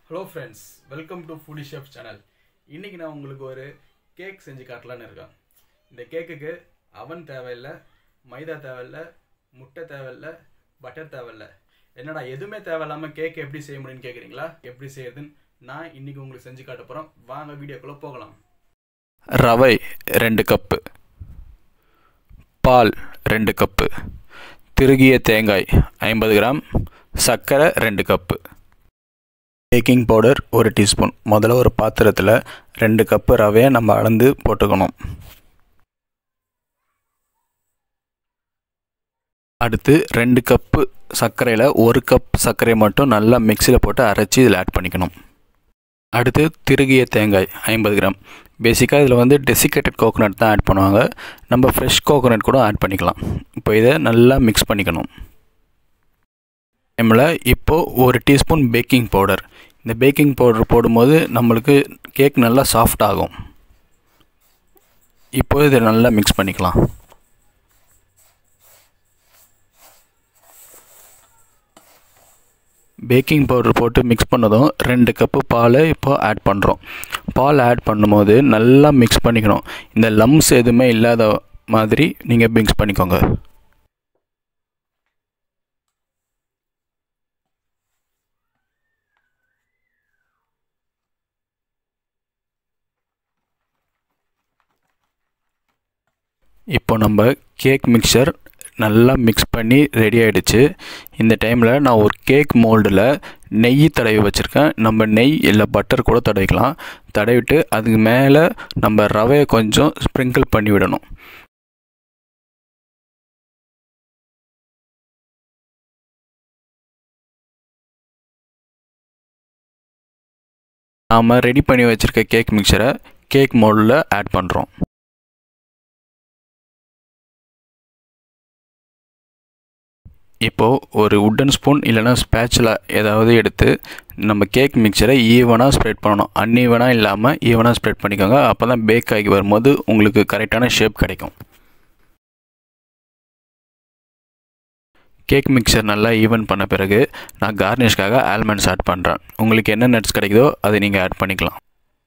hello friends welcome to foodie chef channel இன்றைக்கி நான் உங்களுக்கு ஒரு கேக் செஞ்சு காட்டலான்னு இருக்கேன் இந்த கேக்குக்கு அவன் தேவையில்லை மைதா தேவையில்லை முட்டை தேவையில்லை பட்டர் தேவையில்லை என்னடா எதுவுமே தேவையில்லாமல் கேக் எப்படி செய்ய முடியும்னு கேட்குறீங்களா எப்படி செய்யறதுன்னு நான் இன்றைக்கி உங்களுக்கு செஞ்சு காட்ட போகிறோம் வாங்க வீடியோக்குள்ளே போகலாம் ரவை ரெண்டு கப்பு பால் ரெண்டு கப்பு திருகிய தேங்காய் ஐம்பது கிராம் சர்க்கரை ரெண்டு கப்பு பேக்கிங் பவுடர் ஒரு டீஸ்பூன் முதல்ல ஒரு பாத்திரத்தில் ரெண்டு கப்பு ரவையை நம்ம அளந்து போட்டுக்கணும் அடுத்து ரெண்டு கப்பு சர்க்கரையில் ஒரு கப் சர்க்கரையை மட்டும் நல்லா மிக்சியில் போட்டு அரைச்சி இதில் ஆட் பண்ணிக்கணும் அடுத்து திருகிய தேங்காய் ஐம்பது கிராம் பேசிக்காக இதில் வந்து டெசிகேட்டட் கோகோனட் தான் ஆட் பண்ணுவாங்க நம்ம ஃப்ரெஷ் கோகோனட் கூட ஆட் பண்ணிக்கலாம் இப்போ இதை நல்லா மிக்ஸ் பண்ணிக்கணும் டைமில் இப்போது ஒரு டீஸ்பூன் பேக்கிங் பவுடர் இந்த பேக்கிங் பவுடர் போடும்போது நம்மளுக்கு கேக் நல்லா சாஃப்ட் ஆகும் இப்போ இதை நல்லா மிக்ஸ் பண்ணிக்கலாம் பேக்கிங் பவுடர் போட்டு மிக்ஸ் பண்ணதும் ரெண்டு கப்பு பாலை இப்போ ஆட் பண்ணுறோம் பால் ஆட் பண்ணும்போது நல்லா மிக்ஸ் பண்ணிக்கணும் இந்த லம்ஸ் எதுவுமே இல்லாத மாதிரி நீங்கள் மிக்ஸ் பண்ணிக்கோங்க இப்போ நம்ம கேக் மிக்சர் நல்லா மிக்ஸ் பண்ணி ரெடி ஆகிடுச்சு இந்த டைமில் நான் ஒரு கேக் மோல்டில் நெய் தடவி வச்சுருக்கேன் நம்ம நெய் இல்லை பட்டர் கூட தடவிக்கலாம் தடவிட்டு அதுக்கு மேலே நம்ம ரவையை கொஞ்சம் ஸ்ப்ரிங்கிள் பண்ணி விடணும் நாம் ரெடி பண்ணி வச்சுருக்க கேக் மிக்சரை கேக் மோல்டில் ஆட் பண்ணுறோம் இப்போது ஒரு உட்டன் ஸ்பூன் இல்லைனா ஸ்பேச்சில் ஏதாவது எடுத்து நம்ம கேக் மிக்சரை ஈவனாக ஸ்ப்ரெட் பண்ணணும் அன்ஈவனாக இல்லாமல் ஈவனாக ஸ்ப்ரெட் பண்ணிக்கோங்க அப்போ தான் பேக் ஆகி வரும்போது உங்களுக்கு கரெக்டான ஷேப் கிடைக்கும் கேக் மிக்சர் நல்லா ஈவன் பண்ண பிறகு நான் கார்னிஷ்காக ஆல்மண்ட்ஸ் ஆட் பண்ணுறேன் உங்களுக்கு என்ன நட்ஸ் கிடைக்குதோ அதை நீங்கள் ஆட் பண்ணிக்கலாம்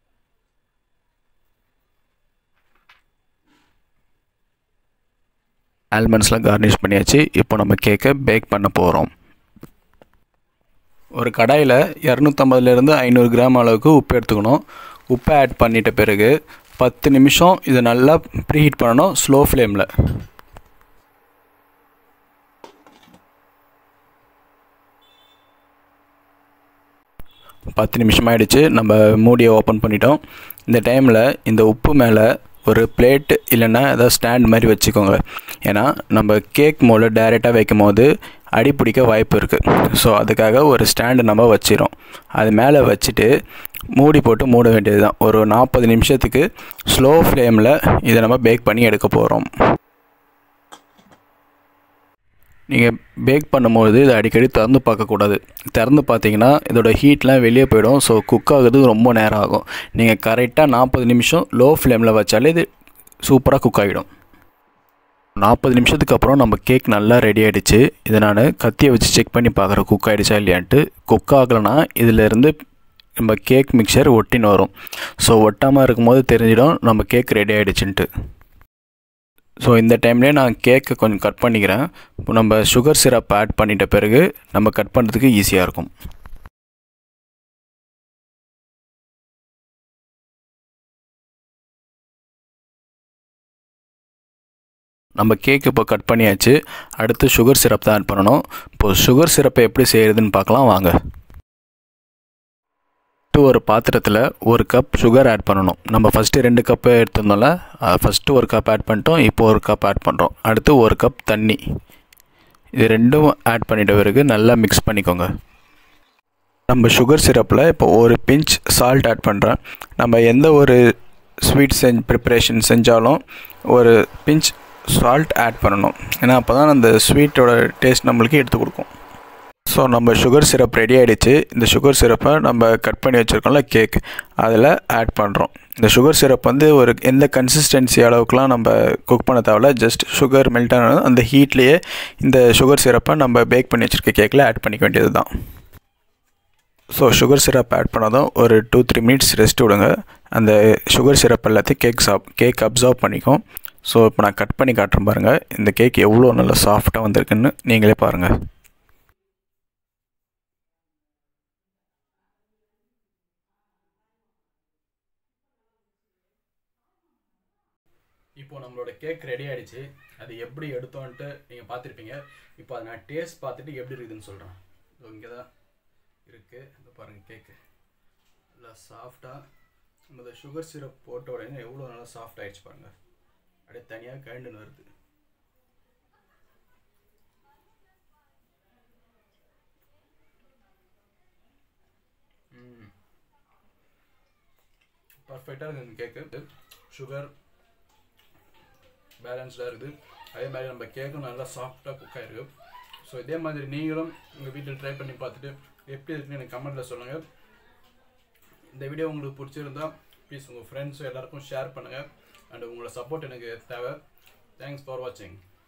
ஆல்மண்ட்ஸ்லாம் கார்னிஷ் பண்ணியாச்சு இப்போ நம்ம கேக்கை பேக் பண்ண போகிறோம் ஒரு கடாயில் இரநூத்தம்பதுலேருந்து ஐநூறு கிராம் அளவுக்கு உப்பு எடுத்துக்கணும் உப்பை ஆட் பண்ணிட்ட பிறகு பத்து நிமிஷம் இதை நல்லா ப்ரீஹீட் பண்ணணும் ஸ்லோ ஃப்ளேமில் பத்து நிமிஷம் ஆகிடுச்சு நம்ம மூடியை ஓப்பன் பண்ணிட்டோம் இந்த டைமில் இந்த உப்பு மேலே ஒரு பிளேட் இல்லைன்னா ஏதாவது ஸ்டாண்ட் மாதிரி வச்சுக்கோங்க ஏன்னா நம்ம கேக் மோல டைரெக்டாக வைக்கும் போது அடி பிடிக்க வாய்ப்பு இருக்குது ஸோ அதுக்காக ஒரு ஸ்டாண்டு நம்ம வச்சிடும் அது மேலே வச்சுட்டு மூடி போட்டு மூட வேண்டியது தான் ஒரு நாற்பது நிமிஷத்துக்கு ஸ்லோ ஃப்ளேமில் இதை நம்ம பேக் பண்ணி எடுக்க போகிறோம் நீங்கள் பேக் பண்ணும்போது இதை அடிக்கடி திறந்து பார்க்கக்கூடாது திறந்து பார்த்தீங்கன்னா இதோட ஹீட்லாம் வெளியே போயிடும் ஸோ குக் ஆகுறதுக்கு ரொம்ப நேரம் ஆகும் நீங்கள் கரெக்டாக நாற்பது நிமிஷம் லோ ஃப்ளேமில் வச்சாலே இது சூப்பராக குக் ஆகிடும் நாற்பது நிமிஷத்துக்கு அப்புறம் நம்ம கேக் நல்லா ரெடி ஆகிடுச்சு இதை நான் கத்தியை வச்சு செக் பண்ணி பார்க்குறேன் குக் ஆகிடுச்சா இல்லையான்ட்டு குக் ஆகலைன்னா இதிலேருந்து நம்ம கேக் மிக்சர் ஒட்டின்னு வரும் ஸோ ஒட்டாமல் இருக்கும்போது தெரிஞ்சிடும் நம்ம கேக் ரெடி ஆகிடுச்சுன்ட்டு ஸோ இந்த டைம்லேயே நான் கேக்கை கொஞ்சம் கட் பண்ணிக்கிறேன் இப்போ நம்ம சுகர் சிரப் ஆட் பண்ணிட்ட பிறகு நம்ம கட் பண்ணுறதுக்கு ஈஸியாக இருக்கும் நம்ம கேக் இப்போ கட் பண்ணியாச்சு அடுத்து சுகர் சிரப் தான் ஆட் பண்ணணும் இப்போது சுகர் சிரப்பை எப்படி செய்கிறதுன்னு பார்க்கலாம் வாங்க ஒரு பாத்திரத்தில் ஒரு கப் சுகர் ஆட் பண்ணணும் நம்ம ஃபஸ்ட்டு ரெண்டு கப்பு எடுத்திருந்தோம்ல ஃபஸ்ட்டு ஒரு கப் ஆட் பண்ணிட்டோம் இப்போ ஒரு கப் ஆட் பண்ணுறோம் அடுத்து ஒரு கப் தண்ணி இது ரெண்டும் ஆட் பண்ணிட்ட பிறகு நல்லா மிக்ஸ் பண்ணிக்கோங்க நம்ம சுகர் சிரப்பில் இப்போ ஒரு பிஞ்ச் சால்ட் ஆட் பண்ணுறேன் நம்ம எந்த ஒரு ஸ்வீட் செஞ்ச் ப்ரிப்பரேஷன் செஞ்சாலும் ஒரு பிஞ்ச் சால்ட் ஆட் பண்ணணும் ஏன்னா அப்போ தான் அந்த ஸ்வீட்டோட டேஸ்ட் நம்மளுக்கு எடுத்து கொடுக்கும் ஸோ நம்ம சுகர் சிரப் ரெடி ஆகிடுச்சு இந்த சுகர் சிரப்பை நம்ம கட் பண்ணி வச்சுருக்கோம்ல கேக் அதில் ஆட் பண்ணுறோம் இந்த சுகர் சிரப் வந்து ஒரு எந்த கன்சிஸ்டன்சி அளவுக்குலாம் நம்ம குக் பண்ண தேவையில்ல ஜஸ்ட் சுகர் மெல்ட் ஆனது அந்த ஹீட்லேயே இந்த சுகர் சிரப்பை நம்ம பேக் பண்ணி வச்சுருக்க கேக்கில் ஆட் பண்ணிக்க வேண்டியது தான் ஸோ சுகர் சிரப் ஆட் பண்ணதும் ஒரு டூ த்ரீ மினிட்ஸ் ரெஸ்ட் விடுங்க அந்த சுகர் சிரப் எல்லாத்தையும் கேக் சாப் கேக் அப்சர்வ் பண்ணிக்கும் ஸோ இப்போ நான் கட் பண்ணி காட்டுறேன் பாருங்கள் இந்த கேக் எவ்வளோ நல்லா சாஃப்டாக வந்திருக்குன்னு நீங்களே பாருங்கள் இப்போ நம்மளோட கேக் ரெடி ஆயிடுச்சு அது எப்படி எடுத்தோன்ட்டு நீங்கள் பார்த்துருப்பீங்க இப்போ அதை நான் டேஸ்ட் பார்த்துட்டு எப்படி இருக்குதுன்னு சொல்கிறேன் ஸோ இங்கே தான் இருக்குது இந்த பாருங்கள் கேக்கு நல்லா சாஃப்டாக நம்ம இந்த சுகர் சிரப் போட்ட உடனே எவ்வளோ நல்லா சாஃப்ட் ஆயிடுச்சு பாருங்கள் அப்படியே தனியாக கழண்டுன்னு வருது பர்ஃபெக்டாக இருக்குது இந்த கேக்கு சுகர் பேலன்ஸ்டாக இருக்குது அதே மாதிரி நம்ம கேக்கும் நல்லா சாஃப்டாக குக் ஆகிருக்கு ஸோ இதே மாதிரி நீங்களும் உங்கள் வீட்டில் ட்ரை பண்ணி பார்த்துட்டு எப்படி இருக்குன்னு எனக்கு கமெண்ட்டில் சொல்லுங்கள் இந்த வீடியோ உங்களுக்கு பிடிச்சிருந்தா ப்ளீஸ் உங்கள் ஃப்ரெண்ட்ஸும் எல்லாருக்கும் ஷேர் பண்ணுங்கள் அண்ட் உங்களோட சப்போர்ட் எனக்கு தேவை தேங்க்ஸ் ஃபார் வாட்சிங்